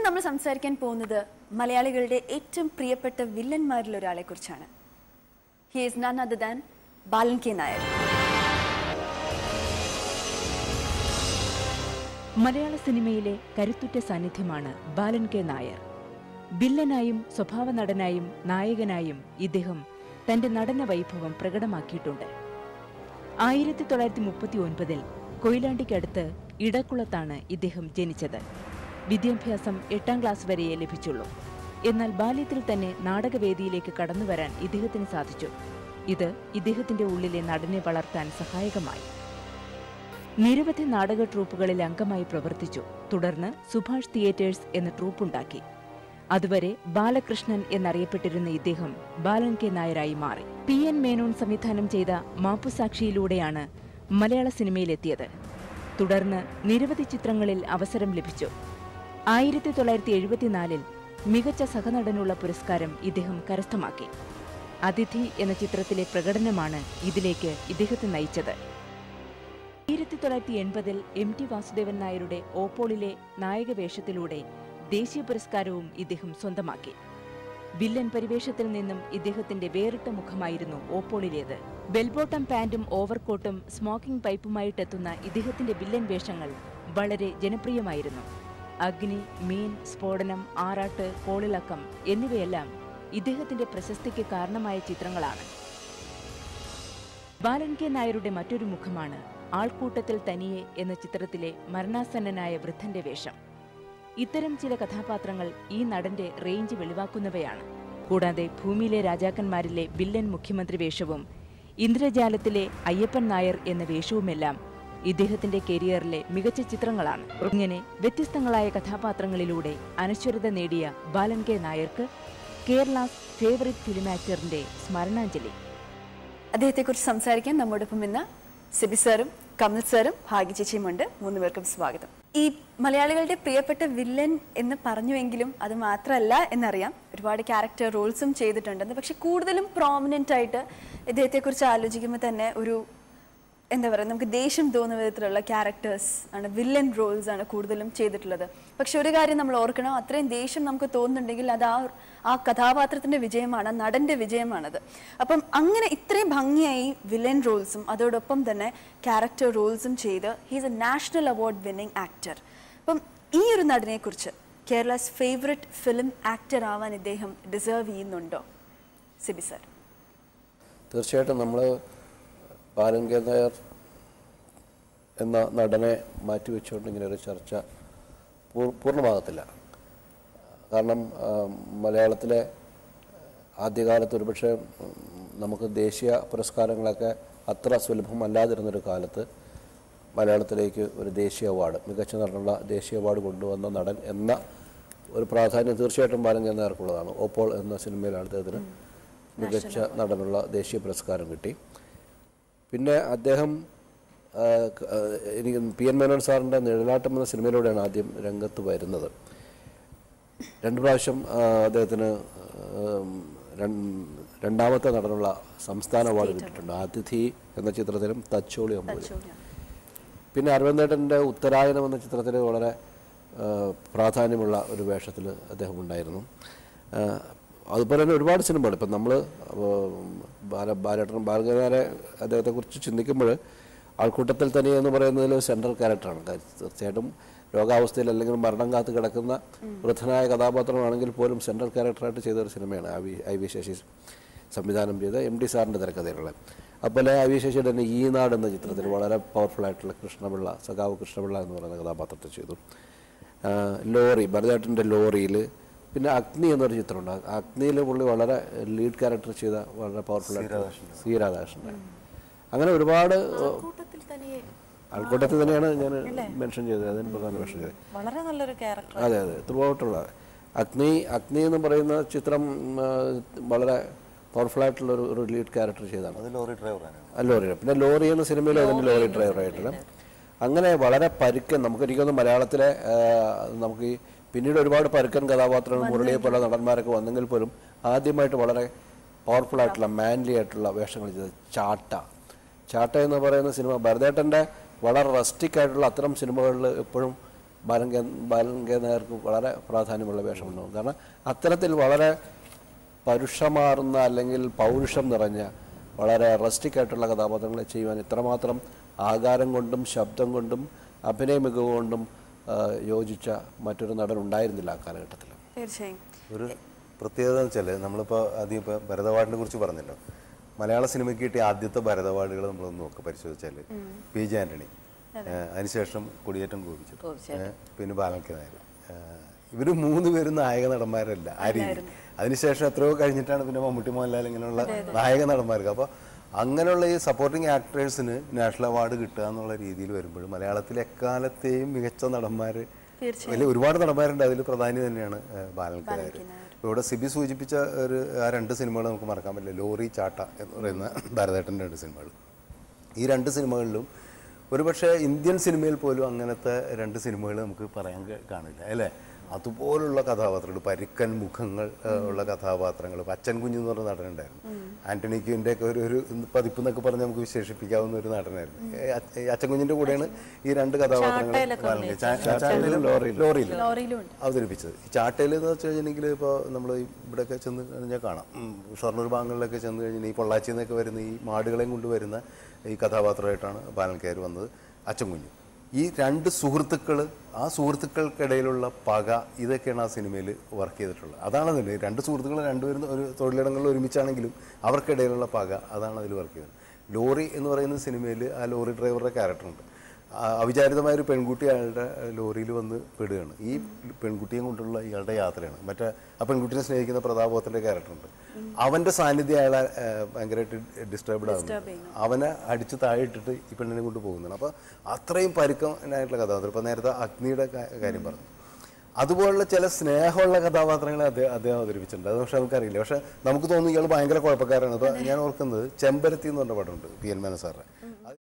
ഇന്ന് നമ്മൾ സംസാരിക്കാൻ പോകുന്നത് മലയാളികളുടെ ഏറ്റവും പ്രിയപ്പെട്ട വില്ലന്മാരിൽ ഒരാളെ കുറിച്ചാണ് he is none other than Balan K Nair മലയാള സിനിമയിലെ കരുത്തുറ്റ സാന്നിധ്യമാണ് ബാലൻ കെ നായർ വില്ലനായും സ്വഭാവ നടനായും നായകനായും ഇദ്ദേഹം തന്റെ നടന വൈഭവം പ്രകടമാക്കിയിട്ടുണ്ട് ആയിരത്തി തൊള്ളായിരത്തി മുപ്പത്തി ഒൻപതിൽ കൊയിലാണ്ടിക്കടുത്ത് ഇടക്കുളത്താണ് ഇദ്ദേഹം ജനിച്ചത് വിദ്യാഭ്യാസം എട്ടാം ക്ലാസ് വരെയേ ലഭിച്ചുള്ളൂ എന്നാൽ ബാല്യത്തിൽ തന്നെ നാടകവേദിയിലേക്ക് കടന്നുവരാൻ ഇദ്ദേഹത്തിന് സാധിച്ചു ഇത് ഇദ്ദേഹത്തിന്റെ ഉള്ളിലെ നടനെ വളർത്താൻ സഹായകമായി നിരവധി നാടക ട്രൂപ്പുകളിൽ അംഗമായി പ്രവർത്തിച്ചു തുടർന്ന് സുഭാഷ് തിയേറ്റേഴ്സ് എന്ന ട്രൂപ്പുണ്ടാക്കി അതുവരെ ബാലകൃഷ്ണൻ എന്നറിയപ്പെട്ടിരുന്ന ഇദ്ദേഹം ബാലൻ കെ നായരായി മാറി പി എൻ മേനോൻ സംവിധാനം ചെയ്ത മാപ്പുസാക്ഷിയിലൂടെയാണ് മലയാള സിനിമയിലെത്തിയത് തുടർന്ന് നിരവധി ചിത്രങ്ങളിൽ അവസരം ലഭിച്ചു ആയിരത്തി തൊള്ളായിരത്തി എഴുപത്തിനാലിൽ മികച്ച സഹനടനുള്ള പുരസ്കാരം ഇദ്ദേഹം കരസ്ഥമാക്കി അതിഥി എന്ന ചിത്രത്തിലെ പ്രകടനമാണ് ഇതിലേക്ക് ഇദ്ദേഹത്തെ നയിച്ചത് ആയിരത്തി തൊള്ളായിരത്തി എൺപതിൽ എം ടി വാസുദേവൻ നായരുടെ ഓപ്പോളിലെ നായകവേഷത്തിലൂടെ ദേശീയ പുരസ്കാരവും ഇദ്ദേഹം സ്വന്തമാക്കി വില്ലൻ പരിവേഷത്തിൽ നിന്നും ഇദ്ദേഹത്തിന്റെ വേറിട്ട മുഖമായിരുന്നു ഓപ്പോളിലേത് ബെൽബോട്ടം പാന്റും ഓവർകോട്ടും സ്മോക്കിംഗ് പൈപ്പുമായിട്ടെത്തുന്ന ഇദ്ദേഹത്തിന്റെ വില്ലൻ വേഷങ്ങൾ വളരെ ജനപ്രിയമായിരുന്നു അഗ്നി മീൻ സ്ഫോടനം ആറാട്ട് കോളിളക്കം എന്നിവയെല്ലാം ഇദ്ദേഹത്തിന്റെ പ്രശസ്തിക്ക് കാരണമായ ചിത്രങ്ങളാണ് ബാലൻ കെ നായരുടെ മറ്റൊരു മുഖമാണ് ആൾക്കൂട്ടത്തിൽ തനിയെ എന്ന ചിത്രത്തിലെ മരണാസന്നനായ വൃദ്ധന്റെ വേഷം ഇത്തരം ചില കഥാപാത്രങ്ങൾ ഈ നടന്റെ റേഞ്ച് വെളിവാക്കുന്നവയാണ് കൂടാതെ ഭൂമിയിലെ രാജാക്കന്മാരിലെ വില്ലൻ മുഖ്യമന്ത്രി വേഷവും ഇന്ദ്രജാലത്തിലെ അയ്യപ്പൻ നായർ എന്ന വേഷവുമെല്ലാം ഇദ്ദേഹത്തിന്റെ കരിയറിലെ മികച്ച ചിത്രങ്ങളാണ് ഇങ്ങനെ വ്യത്യസ്തങ്ങളായ കഥാപാത്രങ്ങളിലൂടെ അനശ്വരത നേടിയ ബാലൻ കെ നായർക്ക് കേരളാസ് ഫേവറിറ്റ് ഫിലിം ആക്ടറിന്റെ സ്മരണാഞ്ജലി അദ്ദേഹത്തെക്കുറിച്ച് സംസാരിക്കാൻ നമ്മോടൊപ്പം ഇന്ന് സിബി സാറും കമൽ സാറും ഭാഗ്യ ചേച്ചിയുമുണ്ട് മൂന്ന് പേർക്കും സ്വാഗതം ഈ മലയാളികളുടെ പ്രിയപ്പെട്ട വില്ലൻ എന്ന് പറഞ്ഞുവെങ്കിലും അത് മാത്രമല്ല എന്നറിയാം ഒരുപാട് ക്യാരക്ടർ റോൾസും ചെയ്തിട്ടുണ്ടെന്ന് പക്ഷെ കൂടുതലും പ്രോമിനൻ്റ് ആയിട്ട് ഇദ്ദേഹത്തെക്കുറിച്ച് ആലോചിക്കുമ്പോൾ തന്നെ ഒരു എന്താ പറയുക നമുക്ക് ദേഷ്യം തോന്നുന്ന വിധത്തിലുള്ള ക്യാരക്ടേഴ്സ് ആണ് വില്ലൻ റോൾസ് ആണ് കൂടുതലും ചെയ്തിട്ടുള്ളത് പക്ഷെ ഒരു കാര്യം നമ്മൾ ഓർക്കണം അത്രയും ദേഷ്യം നമുക്ക് തോന്നുന്നുണ്ടെങ്കിൽ അത് ആ ആ കഥാപാത്രത്തിന്റെ വിജയമാണ് ആ നടന്റെ വിജയമാണത് അപ്പം അങ്ങനെ ഇത്രയും ഭംഗിയായി വില്ലൻ റോൾസും അതോടൊപ്പം തന്നെ ക്യാരക്ടർ റോൾസും ചെയ്ത് he's a national award winning actor അപ്പം ഈ ഒരു നടനെ കുറിച്ച് കേരളസ് ഫേവററ്റ് ഫിലിം ആക്ടർ ആവാൻ ഇദ്ദേഹം ഡിസേർവ് ചെയ്യുന്നുണ്ടോ സിബി സർ തീർച്ചയായിട്ടും നമ്മൾ ബാലൻ കെ നായർ എന്ന നടനെ മാറ്റിവെച്ചുകൊണ്ട് ഇങ്ങനെ ഒരു ചർച്ച പൂർ- പൂർണ്ണമാകത്തില്ല കാരണം ആ, മലയാളത്തിലെ ആദ്യകാലത്ത് ഒരുപക്ഷെ ഉം, നമുക്ക് ദേശീയ പുരസ്കാരങ്ങളൊക്കെ അത്ര സുലഭമല്ലാതിരുന്നൊരു കാലത്ത് മലയാളത്തിലേക്ക് ഒരു ദേശീയ അവാർഡ് മികച്ച നടനുള്ള ദേശീയ അവാർഡ് കൊണ്ടുവന്ന നടൻ എന്ന ഒരു പ്രാധാന്യം തീർച്ചയായിട്ടും ബാലൻ കെ നായർക്കുള്ളതാണ് ഓപ്പോൾ എന്ന സിനിമയിലാണ് അദ്ദേഹത്തിന് മികച്ച നടനുള്ള ദേശീയ പുരസ്കാരം കിട്ടി പിന്നെ അദ്ദേഹം ആ, ക- ആ, എനിക്ക് പി എൻ മേനോൻ സാറിൻ്റെ നിഴലാട്ടം എന്ന സിനിമയിലൂടെയാണ് ആദ്യം രംഗത്ത് വരുന്നത് രണ്ട് പ്രാവശ്യം ആ, അദ്ദേഹത്തിന് ഉം, രൺ- രണ്ടാമത്തെ നടനുള്ള സംസ്ഥാന അവാർഡ് കിട്ടിയിട്ടുണ്ട് അതിഥി എന്ന ചിത്രത്തിലും തച്ചോളി അമ്പൂരി പിന്നെ അരവിന്ദേട്ടൻ്റെ ഉത്തരായനം എന്ന ചിത്രത്തിൽ വളരെ ആ, പ്രാധാന്യമുള്ള ഒരു വേഷത്തിൽ അദ്ദേഹം ഉണ്ടായിരുന്നു ആ, അതുപോലെ തന്നെ ഒരുപാട് സിനിമകൾ ഇപ്പം നമ്മൾ ബാല ബാലേട്ടൻ ബാലകനാരെ അദ്ദേഹത്തെക്കുറിച്ച് ചിന്തിക്കുമ്പോൾ ആൾക്കൂട്ടത്തിൽ തന്നെ എന്ന് പറയുന്നതിൽ സെൻട്രൽ ക്യാരക്ടറാണ് കാര്യം തീർച്ചയായിട്ടും രോഗാവസ്ഥയിൽ അല്ലെങ്കിൽ മരണം കാത്ത് കിടക്കുന്ന വൃദ്ധനായ കഥാപാത്രമാണെങ്കിൽ പോലും സെൻട്രൽ ക്യാരക്ടറായിട്ട് ചെയ്ത ഒരു സിനിമയാണ് I V I V Sasi സംവിധാനം ചെയ്ത എം ഡി സാറിൻ്റെ തിരക്കഥയിലുള്ള അതുപോലെ ഐ വി ശശിയുടെ തന്നെ ഈ നാട് എന്ന ചിത്രത്തിൽ വളരെ പവർഫുൾ ആയിട്ടുള്ള കൃഷ്ണപിള്ള സഖാവ് കൃഷ്ണപിള്ള എന്ന് പറയുന്ന കഥാപാത്രത്തെ ചെയ്തു ആ, ലോറി ഭരതേട്ടൻ്റെ ലോറിയിൽ പിന്നെ അഗ്നി എന്നൊരു ചിത്രമുണ്ട് ആ അഗ്നിയിൽ പുള്ളി വളരെ ലീഡ് ക്യാരക്ടർ ചെയ്ത വളരെ പവർഫുൾ ആയിട്ടുള്ള സി രാധാകൃഷ്ണൻ അങ്ങനെ ഒരുപാട് ആൾക്കൂട്ടത്തിൽ തന്നെയാണ് ഞാൻ മെൻഷൻ ചെയ്തത് അതിന് പ്രധാന മെൻഷൻ ചെയ്തത് വളരെ നല്ലൊരു ക്യാരക്ടർ അതെ അതെ ത്രൂ ഔട്ടുള്ള അഗ്നി അഗ്നി എന്ന് പറയുന്ന ചിത്രം ആ, വളരെ പവർഫുൾ ആയിട്ടുള്ള ഒരു ഒരു ലീഡ് ക്യാരക്ടർ ചെയ്തതാണ് അത് ലോറി ഡ്രൈവറാണ് ആ ലോറി പിന്നെ ലോറി എന്ന സിനിമയിൽ അതിൻ്റെ ലോറി ഡ്രൈവറായിട്ടുള്ള അങ്ങനെ വളരെ പരുക്കൻ നമുക്ക് എനിക്കൊന്ന് മലയാളത്തിലെ ആ, നമുക്ക് ഈ പിന്നീട് ഒരുപാട് പരുക്കൻ കഥാപാത്രങ്ങൾ മുരളിയെ പോലെ നടന്മാരൊക്കെ വന്നെങ്കിൽ പോലും ആദ്യമായിട്ട് വളരെ പവർഫുൾ ആയിട്ടുള്ള മാൻലി ആയിട്ടുള്ള വേഷങ്ങൾ ചെയ്തത് ചാട്ട ചാട്ട എന്ന് പറയുന്ന സിനിമ ഭരതേട്ടൻ്റെ വളരെ റസ്റ്റിക് ആയിട്ടുള്ള അത്തരം സിനിമകളിൽ എപ്പോഴും ബാലൻ കെ ബാലൻ കെ നായർക്ക് വളരെ പ്രാധാന്യമുള്ള വേഷമുണ്ടാവും കാരണം അത്തരത്തിൽ വളരെ പരുഷമാറുന്ന അല്ലെങ്കിൽ പൗരുഷം നിറഞ്ഞ വളരെ റസ്റ്റിക് ആയിട്ടുള്ള കഥാപാത്രങ്ങളെ ചെയ്യുവാൻ ഇത്രമാത്രം ആകാരം കൊണ്ടും ശബ്ദം കൊണ്ടും അഭിനയ മികവ് കൊണ്ടും ആ, യോജിച്ച മറ്റൊരു നടൻ ഉണ്ടായിരുന്നില്ല ആ കാലഘട്ടത്തിൽ തീർച്ചയായും ഒരു പ്രത്യേകത എന്ന് വെച്ചാൽ നമ്മളിപ്പോൾ ആദ്യം ഇപ്പോൾ ഭരതവാടിനെ കുറിച്ച് പറഞ്ഞല്ലോ മലയാള സിനിമയ്ക്ക് കിട്ടിയ ആദ്യത്തെ ഭരതവാടുകൾ നമ്മളൊന്ന് നോക്കുക പരിശോധിച്ചാൽ പി ജെ ആൻ്റണി ഏഹ് അതിനുശേഷം കൊടിയേറ്റം ഗോപിച്ചു പിന്നെ ബാലൻകെ നായർ ഇവർ മൂന്ന് പേരും നായക നടന്മാരല്ല ആ രീതി അതിനുശേഷം എത്രയോ കഴിഞ്ഞിട്ടാണ് പിന്നെ മമ്മൂട്ടി മോഹൻലാൽ ഇങ്ങനെയുള്ള നായക നടന്മാർക്ക് അപ്പോൾ അങ്ങനെയുള്ള ഈ സപ്പോർട്ടിങ് ആക്ടേഴ്സിന് നാഷണൽ അവാർഡ് കിട്ടുക എന്നുള്ള രീതിയിൽ വരുമ്പോൾ മലയാളത്തിലെ എക്കാലത്തെയും മികച്ച നടന്മാർ വലിയ ഒരുപാട് നടന്മാരുണ്ട് അതിൽ പ്രധാനി തന്നെയാണ് ബാലൻകെ നായർ ഇപ്പോൾ ഇവിടെ സിബി സൂചിപ്പിച്ച ഒരു ആ രണ്ട് സിനിമകൾ നമുക്ക് മറക്കാൻ പറ്റില്ല ലോറി ചാട്ട എന്ന് പറയുന്ന ഭരതേട്ടൻ്റെ രണ്ട് സിനിമകൾ ഈ രണ്ട് സിനിമകളിലും ഒരുപക്ഷെ ഇന്ത്യൻ സിനിമയിൽ പോലും അങ്ങനത്തെ രണ്ട് സിനിമകൾ നമുക്ക് പറയാൻ ക- കാണില്ല അല്ലേ അതുപോലുള്ള കഥാപാത്രങ്ങൾ പരുക്കൻ മുഖങ്ങൾ ഏഹ്, ഉള്ള കഥാപാത്രങ്ങൾ അച്ഛൻ കുഞ്ഞ് എന്ന് പറഞ്ഞ നടനുണ്ടായിരുന്നു ആന്റണി ക്യൂൻ്റെ ഒക്കെ ഒരു ഒരു പതിപ്പ് എന്നൊക്കെ പറഞ്ഞ് നമുക്ക് വിശേഷിപ്പിക്കാവുന്ന ഒരു നടനായിരുന്നു ഏഹ്, അച്ഛ- ഈ അച്ഛൻ കുഞ്ഞിൻ്റെ കൂടെയാണ് ഈ രണ്ട് കഥാപാത്രങ്ങൾ ലോറിയിൽ ലോറിയിൽ അവതരിപ്പിച്ചത് ഈ ചാട്ടയിൽ എന്ന് വെച്ച് കഴിഞ്ഞിട്ടുണ്ടെങ്കിൽ ഇപ്പോൾ നമ്മൾ ഇവിടെയൊക്കെ ചെന്ന് കഴിഞ്ഞാൽ കാണാം ഉം, ഷൊർണൂർ ഭാഗങ്ങളിലൊക്കെ ചെന്ന് കഴിഞ്ഞാൽ ഈ പൊള്ളാച്ചിയിൽ നിന്നൊക്കെ വരുന്ന ഈ മാടുകളെയും കൊണ്ടുവരുന്ന ഈ കഥാപാത്രമായിട്ടാണ് ബാലൻകയർ വന്നത് അച്ചൻകുഞ്ഞു ഈ രണ്ട് സുഹൃത്തുക്കൾ ആ സുഹൃത്തുക്കൾക്കിടയിലുള്ള പക ഇതൊക്കെയാണ് ആ സിനിമയിൽ വർക്ക് ചെയ്തിട്ടുള്ളത് അതാണ് അതിൻ്റെ രണ്ട് സുഹൃത്തുക്കൾ രണ്ടുപേരും ഒരു തൊഴിലിടങ്ങളിൽ ഒരുമിച്ചാണെങ്കിലും അവർക്കിടയിലുള്ള പക അതാണ് അതിൽ വർക്ക് ചെയ്തത് ലോറി എന്ന് പറയുന്ന സിനിമയിൽ ആ ലോറി ഡ്രൈവറുടെ ക്യാരക്ടറുണ്ട് ആ, അവിചാരിതമായ ഒരു പെൺകുട്ടി അയാളുടെ ലോറിയിൽ വന്ന് പെടുകയാണ് ഈ പെൺകുട്ടിയെ കൊണ്ടുള്ള ഇയാളുടെ യാത്രയാണ് മറ്റേ ആ പെൺകുട്ടിനെ സ്നേഹിക്കുന്ന പ്രതാപോത്തിന്റെ ക്യാരക്ടറുണ്ട് അവന്റെ സാന്നിധ്യം അയാളെ ആ, ഭയങ്കരമായിട്ട് ഡിസ്റ്റർബ്ഡ് ആകുന്നു അവനെ അടിച്ച് താഴെ ഇട്ടിട്ട് ഈ പെണ്ണിനെ കൊണ്ട് പോകുന്നതാണ് അപ്പോൾ അത്രയും പരുക്കനായിട്ടുള്ള കഥാപാത്രം ഇപ്പം നേരത്തെ അഗ്നിയുടെ കാ- കാര്യം പറഞ്ഞു അതുപോലുള്ള ചില സ്നേഹമുള്ള കഥാപാത്രങ്ങളെ അദ്ദേഹം അദ്ദേഹം അവതരിപ്പിച്ചിട്ടുണ്ട് അത് പക്ഷെ നമുക്കറിയില്ല പക്ഷെ നമുക്ക് തോന്നുന്നു ഇയാൾ ഭയങ്കര കുഴപ്പക്കാരാണ് അപ്പോൾ ഞാൻ ഓർക്കുന്നത് ചെമ്പരത്തി എന്ന് പറഞ്ഞ പടമുണ്ട് പി എൻ മേനൻ സാറിന്